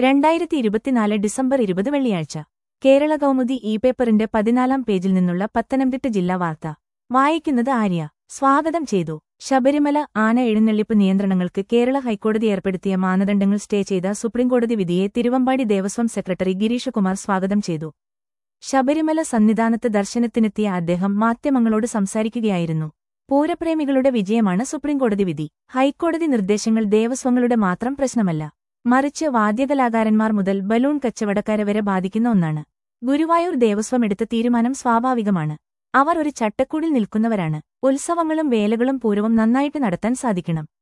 രണ്ടായിരത്തി ഇരുപത്തിനാല് ഡിസംബർ ഇരുപത് വെള്ളിയാഴ്ച കേരള കൗമുദി ഇ പേപ്പറിന്റെ പതിനാലാം പേജിൽ നിന്നുള്ള പത്തനംതിട്ട ജില്ലാ വാർത്ത വായിക്കുന്നത് ആര്യ സ്വാഗതം ചെയ്തു ശബരിമല ആന എഴുന്നള്ളിപ്പ് നിയന്ത്രണങ്ങൾക്ക് കേരള ഹൈക്കോടതി ഏർപ്പെടുത്തിയ മാനദണ്ഡങ്ങൾ സ്റ്റേ ചെയ്ത സുപ്രീംകോടതി വിധിയെ തിരുവമ്പാടി ദേവസ്വം സെക്രട്ടറി ഗിരീഷകുമാർ സ്വാഗതം ചെയ്തു ശബരിമല സന്നിധാനത്ത് ദർശനത്തിനെത്തിയ അദ്ദേഹം മാധ്യമങ്ങളോട് സംസാരിക്കുകയായിരുന്നു പൂരപ്രേമികളുടെ വിജയമാണ് സുപ്രീംകോടതി വിധി ഹൈക്കോടതി നിർദ്ദേശങ്ങൾ ദേവസ്വങ്ങളുടെ മാത്രം പ്രശ്നമല്ല മറിച്ച് വാദ്യകലാകാരന്മാർ മുതൽ ബലൂൺ കച്ചവടക്കാരെ വരെ ബാധിക്കുന്ന ഒന്നാണ് ഗുരുവായൂർ ദേവസ്വം എടുത്ത തീരുമാനം സ്വാഭാവികമാണ് അവർ ഒരു ചട്ടക്കൂടിൽ നിൽക്കുന്നവരാണ് ഉത്സവങ്ങളും വേലകളും പൂരവും നന്നായിട്ട് നടത്താൻ സാധിക്കണം